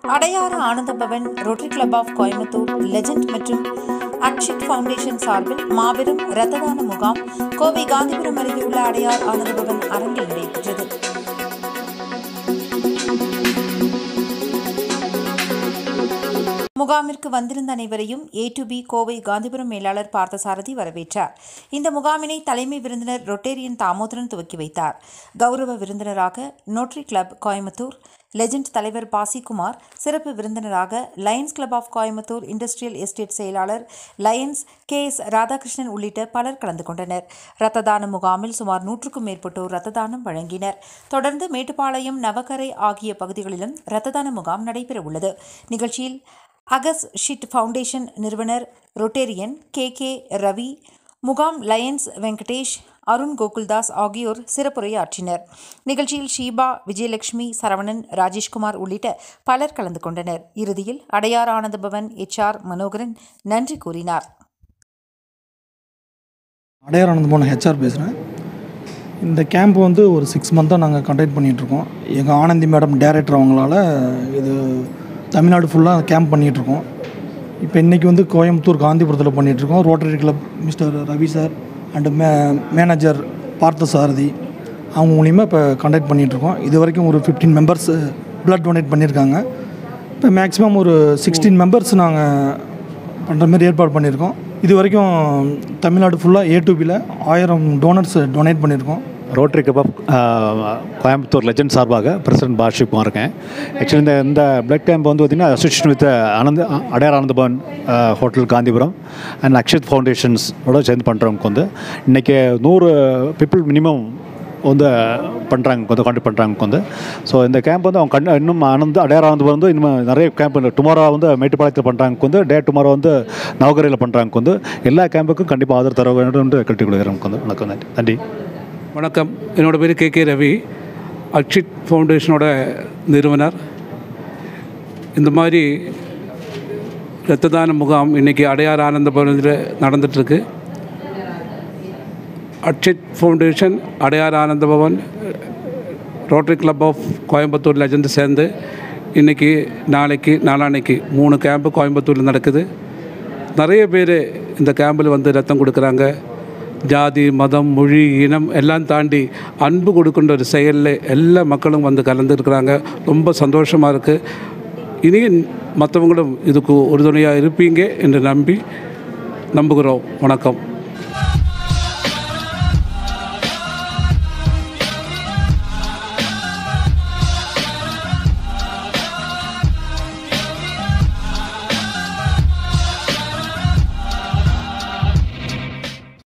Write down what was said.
Adyar Ananda Bhavan rotary club of Coimbatore legend மற்றும் Akshith foundation சார்பில் மாபெரும் இரத்த தான முகாம் கோவை காந்திபுரம் அருகே உள்ள அடையார் ஆனந்த பவன் அரங்கில் நடைபெற்றது முகாமிற்கு வந்திருந்த அனைவரையும் A to B Kovai Gandhipuram மேலாளர் பார்த்தசாரதி வரவேற்றார் இந்த முகாமினை தலைமை விருந்தினர் ரொட்டேரியன் தாமோதரன் துவக்கி வைத்தார் கௌரவ விருந்தினராக நோட்டரி கிளப் கோயம்புத்தூர் லெஜண்ட் தலைவர் பாசிகுமார் சிறப்பு விருந்தினராக lions club of Coimbatore industrial estate செயலாளர் லயன்ஸ் கே எஸ் ராதாகிருஷ்ணன் உள்ளிட்ட பலர் கலந்து கொண்டனர் இரத்த தான முகாமில் சுமார் நூற்றுக்கும் மேற்பட்டோர் இரத்த தானம் வழங்கினர் தொடர்ந்து மேட்டுப்பாளையம் நவக்கரை ஆகிய பகுதிகளிலும் இரத்த தான முகாம் நடைபெறவுள்ளது நிகழ்ச்சியில் அகஸ் ஷிட் ஃபவுண்டேஷன் நிறுவனர் ரொட்டேரியன் கே கே ரவி முகாம் லயன்ஸ் வெங்கடேஷ் அருண் கோகுல்தாஸ் ஆகியோர் சிறப்புரையாற்றினர் நிகழ்ச்சியில் ஷீபா விஜயலட்சுமி சரவணன் ராஜேஷ்குமார் உள்ளிட்ட பலர் கலந்து கொண்டனர் இறுதியில் அடையார் ஆனந்த பவன் எச்ஆர் மனோகரன் நன்றி கூறினார் அடையார் போன ஹெச்ஆர் பேசுகிறேன் இந்த கேம்ப் வந்து ஒரு சிக்ஸ் மந்த்தாக நாங்கள் கண்டக்ட் பண்ணிகிட்ருக்கோம் எங்கள் ஆனந்தி மேடம் டேரக்டர் அவங்களால இது தமிழ்நாடு ஃபுல்லாக கேம்ப் பண்ணிகிட்ருக்கோம் இப்போ இன்றைக்கி வந்து கோயம்புத்தூர் காந்திபுரத்தில் பண்ணிகிட்ருக்கோம் rotary club mister Ravi sir and மே மேனேஜர் பார்த்த சாரதி அவங்க மூலிமா இப்போ கண்டக்ட் பண்ணிகிட்ருக்கோம் இது வரைக்கும் ஒரு ஃபிஃப்டீன் மெம்பர்ஸ் பிளட் டொனேட் பண்ணியிருக்காங்க இப்போ மேக்ஸிமம் ஒரு சிக்ஸ்டீன் மெம்பர்ஸ் நாங்கள் பண்ணுற மாதிரி ஏற்பாடு பண்ணியிருக்கோம் இது வரைக்கும் தமிழ்நாடு ஃபுல்லாக ஏ டு பியில் ஆயிரம் டோனர்ஸ் டொனேட் பண்ணியிருக்கோம் rotary club of Coimbatore legend சார்பாக பிரசிடென்ட் பாஷிப்பும் இருக்கேன் ஆக்சுவலி இந்த இந்த பிளட் கேம்ப் வந்து பார்த்திங்கன்னா association with Anand Adyar Ananda Bhavan hotel Gandhipuram and Akshath ஃபவுண்டேஷன்ஸோட சேர்ந்து பண்ணுறவங்க வந்து இன்றைக்கி நூறு பீப்புள் மினிமம் வந்து பண்ணுறாங்க வந்து கான்டாக்ட் பண்ணுறாங்க வந்து ஸோ இந்த கேம்ப் வந்து அவங்க கண் இன்னும் ஆனந்த் அடையார் ஆனந்த் வந்து இன்னும் நிறைய கேம்ப் டுமாரோ வந்து மேட்டுப்பாளையத்தில் பண்ணுறாங்க வந்து டே டுமாரோ வந்து நவகரையில் பண்ணுறாங்க வந்து எல்லா கேம்புக்கும் கண்டிப்பாக ஆதரவு தர வேண்டும் என்று கட்டி கொடுக்குறேன் வந்து வணக்கம் நன்றி நன்றி வணக்கம் என்னோடய பேர் கே கே ரவி அக்ஷித் ஃபவுண்டேஷனோட நிறுவனர் இந்த மாதிரி இரத்த தான முகாம் இன்றைக்கி அடையார் ஆனந்த பவனத்தில் நடந்துகிட்ருக்கு Akshit foundation Adyar Ananda Bhavan rotary club of Coimbatore legend சேர்ந்து இன்றைக்கி நாளைக்கு நாளான்னைக்கு மூணு கேம்ப்பு கோயம்புத்தூரில் நடக்குது நிறைய பேர் இந்த கேம்பில் வந்து ரத்தம் கொடுக்குறாங்க ஜாதி மதம் மொழி இனம் எல்லாம் தாண்டி அன்பு கொடுக்கின்ற ஒரு செயலில் எல்லா மக்களும் வந்து கலந்துருக்கிறாங்க ரொம்ப சந்தோஷமாக இருக்குது இனியும் மற்றவங்களும் இதுக்கு உறுதுணையாக இருப்பீங்க என்று நம்பி நம்புகிறோம் வணக்கம்